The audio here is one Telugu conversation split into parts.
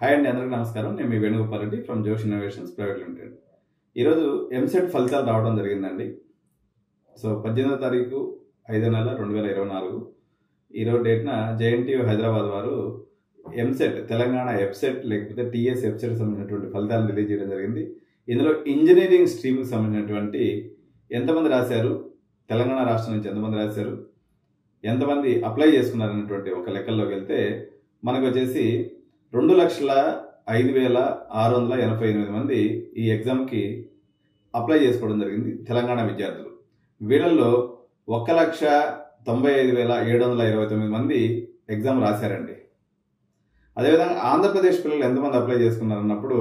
హాయ్ అండి అందరికీ నమస్కారం నేను మీ Venugopal Reddy from Josh innovations private limited ఈరోజు ఎంసెట్ ఫలితాలు రావడం జరిగిందండి సో పద్దెనిమిదో తారీఖు ఐదో నెల రెండు వేల ఇరవై నాలుగు ఈరోజు డేట్న జేఎన్టీయూ హైదరాబాద్ వారు ఎంసెట్ తెలంగాణ ఎఫ్సెట్ లేకపోతే టీఎస్ ఎఫ్సెట్ సంబంధించినటువంటి ఫలితాలను రిలీజ్ చేయడం జరిగింది ఇందులో ఇంజనీరింగ్ స్ట్రీమ్కి సంబంధించినటువంటి ఎంతమంది రాశారు తెలంగాణ రాష్ట్రం నుంచి ఎంతమంది రాశారు ఎంతమంది అప్లై చేసుకున్నారు అనేటువంటి ఒక లెక్కల్లోకి వెళ్తే మనకు వచ్చేసి రెండు లక్షల ఐదు వేల ఆరు వందల ఎనభై ఎనిమిది మంది ఈ ఎగ్జామ్కి అప్లై చేసుకోవడం జరిగింది తెలంగాణ విద్యార్థులు వీళ్ళల్లో ఒక్క లక్ష తొంభై ఐదు వేల ఏడు వందల ఇరవై తొమ్మిది మంది ఎగ్జామ్ రాశారండి అదేవిధంగా ఆంధ్రప్రదేశ్ పిల్లలు ఎంతమంది అప్లై చేసుకున్నారు అన్నప్పుడు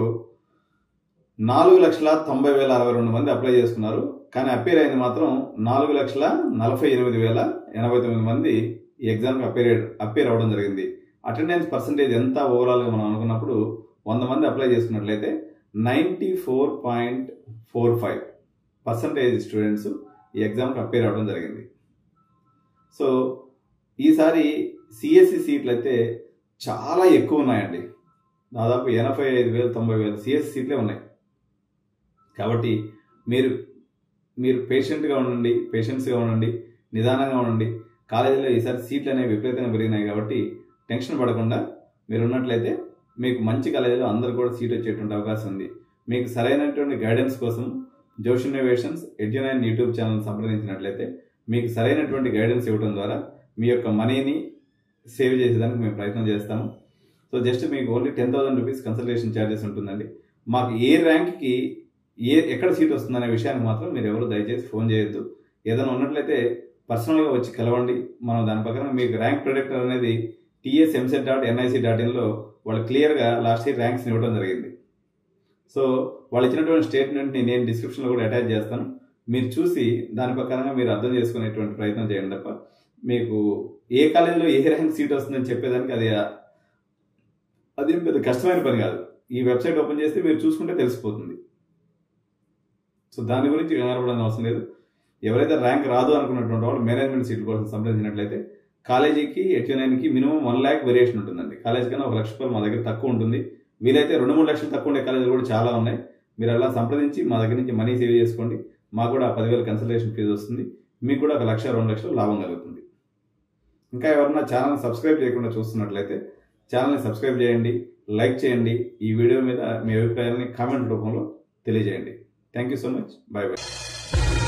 నాలుగు లక్షల తొంభై వేల అరవై రెండు మంది అప్లై చేసుకున్నారు కానీ అపేర్ అయింది మాత్రం నాలుగు లక్షల నలభై ఎనిమిది వేల ఎనభై తొమ్మిది మంది ఈ ఎగ్జామ్కి అపేర్ అపేర్ అవ్వడం జరిగింది అటెండెన్స్ పర్సంటేజ్ ఎంత ఓవరాల్గా మనం అనుకున్నప్పుడు వంద మంది అప్లై చేసుకున్నట్లయితే ninety four point four five percentage students ఈ ఎగ్జామ్కి అపేర్ అవ్వడం జరిగింది సో ఈసారి సిఎస్సి సీట్లు అయితే చాలా ఎక్కువ ఉన్నాయండి దాదాపు ఎనభై ఐదు వేలు తొంభై వేలు సిఎస్సి సీట్లే ఉన్నాయి కాబట్టి మీరు మీరు పేషెంట్గా ఉండండి పేషెంట్స్గా ఉండండి నిదానంగా ఉండండి కాలేజీలో ఈసారి సీట్లు అనేవి విపరీతంగా పెరిగినాయి కాబట్టి టెన్షన్ పడకుండా మీరు ఉన్నట్లయితే మీకు మంచి కాలేజీలో అందరు కూడా సీట్ వచ్చేటువంటి అవకాశం ఉంది మీకు సరైనటువంటి గైడెన్స్ కోసం Josh innovations Edunine YouTube channel సంప్రదించినట్లయితే మీకు సరైనటువంటి గైడెన్స్ ఇవ్వడం ద్వారా మీ యొక్క మనీని సేవ్ చేసేదానికి మేము ప్రయత్నం చేస్తాము సో జస్ట్ మీకు only ten thousand rupees consultation charges ఉంటుందండి మాకు ఏ ర్యాంక్కి ఏ ఎక్కడ సీట్ వస్తుందనే విషయానికి మాత్రం మీరు ఎవరు దయచేసి ఫోన్ చేయొద్దు ఏదైనా ఉన్నట్లయితే పర్సనల్గా వచ్చి కలవండి మనం దాని ప్రకారం మీకు ర్యాంక్ ప్రొడక్టర్ అనేది TS EAMCET dot NIC dot ఇన్లో వాళ్ళు క్లియర్గా లాస్ట్ ఇయర్ ర్యాంక్స్ని ఇవ్వడం జరిగింది సో వాళ్ళు ఇచ్చినటువంటి స్టేట్మెంట్ని నేను డిస్క్రిప్షన్లో కూడా అటాచ్ చేస్తాను మీరు చూసి దాని ప్రకారంగా మీరు అర్థం చేసుకునేటువంటి ప్రయత్నం చేయండి తప్ప మీకు ఏ కాలేజీలో ఏ ర్యాంక్ సీట్ వస్తుందని చెప్పేదానికి అది అది పెద్ద కష్టమైన పని కాదు ఈ వెబ్సైట్ ఓపెన్ చేస్తే మీరు చూసుకుంటే తెలిసిపోతుంది సో దాని గురించి కంగారు పడాల్సిన అవసరం లేదు ఎవరైతే ర్యాంక్ రాదు అనుకున్నటువంటి వాళ్ళు మేనేజ్మెంట్ సీట్ కోసం సంప్రదించినట్లయితే కాలేజీకి ఎట్యూనైన్కి మినిమం వన్ ల్యాక్ వేరియేషన్ ఉంటుందండి కాలేజ్ కన్నా ఒక లక్ష రూపాయలు మా దగ్గర తక్కువ ఉంటుంది వీలైతే రెండు మూడు లక్షలు తక్కువ ఉండే కాలేజీలు కూడా చాలా ఉన్నాయి మీరు అలా సంప్రదించి మా దగ్గర నుంచి మనీ సేవ్ చేసుకోండి మాకు కూడా పదివేల కన్సల్టేషన్ ఫీజు వస్తుంది మీకు కూడా ఒక లక్ష రెండు లక్షలు లాభం కలుగుతుంది ఇంకా ఎవరన్నా ఛానల్ సబ్స్క్రైబ్ చేయకుండా చూస్తున్నట్లయితే ఛానల్ని సబ్స్క్రైబ్ చేయండి లైక్ చేయండి ఈ వీడియో మీద మీ అభిప్రాయాన్ని కామెంట్ రూపంలో తెలియజేయండి thank you so much bye bye